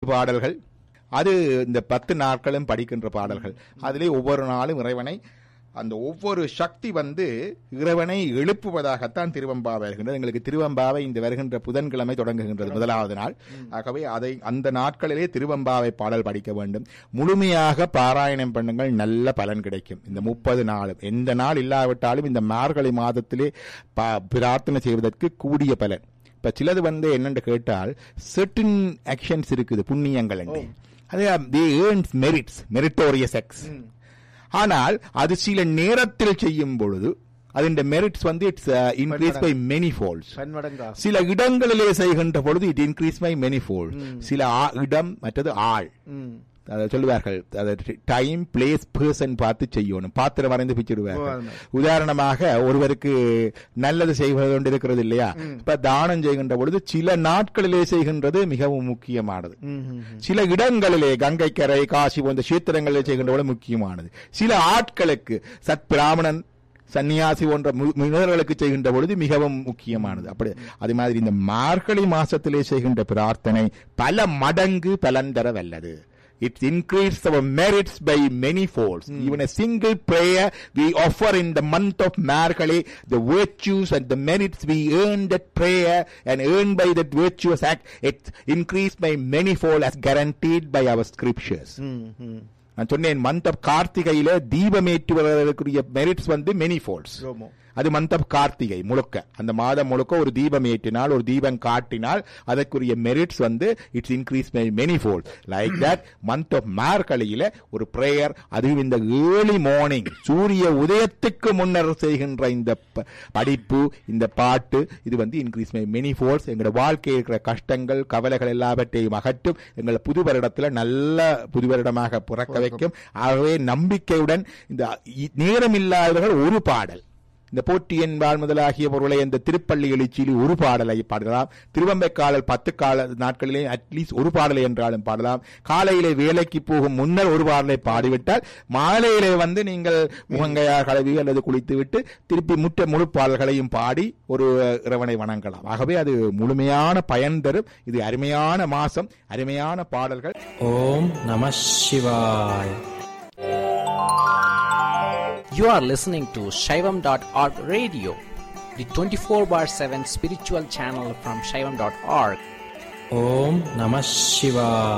பாடல்கள் அது இந்த பத்து நாட்களும் படிக்கின்ற பாடல்கள் அதிலே ஒவ்வொரு நாளும் இறைவனை அந்த ஒவ்வொரு சக்தி வந்து இறைவனை எழுப்புவதாகத்தான் திருவம்பாவை வருகின்றது எங்களுக்கு திருவம்பாவை இந்த வருகின்ற புதன்கிழமை தொடங்குகின்றது முதலாவது நாள் ஆகவே அதை அந்த நாட்களிலே திருவம்பாவை பாடல் படிக்க வேண்டும் முழுமையாக பாராயணம் பண்ணுங்கள் நல்ல பலன் கிடைக்கும் இந்த முப்பது நாளும் எந்த நாள் இல்லாவிட்டாலும் இந்த மார்கழி மாதத்திலே பா- பிரார்த்தனை செய்வதற்கு கூடிய பலன் இப்ப சிலது வந்து என்னன்னு கேட்டால் certain ஆக்ஷன்ஸ் இருக்குது புண்ணியங்கள் என்று அது the earns merits meritorious ex ஆனால் அது சில நேரத்தில் செய்யும் பொழுது அதிന്റെ மெரிட்ஸ் வந்து it's increase by many folds பன்மடங்கா சில இடங்களிலே செய்கின்ற பொழுது it increase by many fold சில ஆ- இடம் மற்றது ஆள் ம் அதை சொல்லுவார்கள் டைம் பிளேஸ் பர்சன் பார்த்து செய்யணும் பாத்திரம் வரைந்து பிச்சிடுவார்கள் உதாரணமாக ஒருவருக்கு நல்லது செய்வது கொண்டு இருக்கிறது இல்லையா இப்ப தானம் செய்கின்ற பொழுது சில நாட்களிலே செய்கின்றது மிகவும் முக்கியமானது ம், ம், ம். சில இடங்களிலே கங்கைக்கரை காசி போன்ற கஷேத்திரங்களிலே செய்கின்ற பொழுது முக்கியமானது சில ஆட்களுக்கு சத் பிராமணன் சன்னியாசி போன்ற மு- முனிவர்களுக்கு செய்கின்ற பொழுது மிகவும் முக்கியமானது அப்படி அது மாதிரி இந்த மார்கழி மாசத்திலே செய்கின்ற பிரார்த்தனை பல மடங்கு பலன் தர வல்லது It increases our merits by many folds. Even a single prayer we offer in the month of Markali, the virtues and the merits we earn that prayer and earn by that virtuous act, it increased by many fold as guaranteed by our scriptures. ம், ம். நான் சொன்னேன் month of கார்த்திகையில தீபமேற்றுவதற்குரிய merits வந்து many folds ரோமோ அது month of Karthigai முழுக்க அந்த மாதம் முழுக்க ஒரு தீபம் ஏற்றினால் ஒரு தீபம் காட்டினால் அதற்குரிய மெரிட்ஸ் வந்து it's increase by many fold like that month of மார்கழியில ஒரு பிரேயர் அதுவும் இந்த ஏர்லி மார்னிங் சூரிய உதயத்துக்கு முன்னர் செய்கின்ற இந்த ப- படிப்பு இந்த பாட்டு இது வந்து இன்க்ரீஸ் பை மெனி ஃபோல்ட்ஸ் எங்களோட வாழ்க்கையில் இருக்கிற கஷ்டங்கள் கவலைகள் எல்லாவற்றையும் அகற்றும் எங்களை புது வருடத்துல நல்ல புது வருடமாக பிறக்க வைக்கும் ஆகவே நம்பிக்கையுடன் இந்த இ- நேரம் இல்லாதவர்கள் ஒரு பாடல் இந்த போற்றியன் வாழ் முதலாகிய பொருளை இந்த திருப்பள்ளி எழுச்சியில் ஒரு பாடலை பாடலாம் திருவம்பைக்காலல் பத்து கால நாட்களிலே அட்லீஸ்ட் ஒரு பாடலை என்றாலும் பாடலாம் காலையிலே வேலைக்கு போகும் முன்னர் ஒரு பாடலை பாடிவிட்டால் மாலையிலே வந்து நீங்கள் முகங்கையார் கழுவி அல்லது குளித்து விட்டு திருப்பி முற்ற முழு பாடல்களையும் பாடி ஒரு இறைவனை வணங்கலாம் ஆகவே அது முழுமையான பயன் தரும் இது அருமையான மாசம் அருமையான பாடல்கள் ஓம் நம சிவாய் You are listening to Shaivam.org radio, the 24 bar 7 spiritual channel from Shaivam.org. ஓம் நம சிவாய்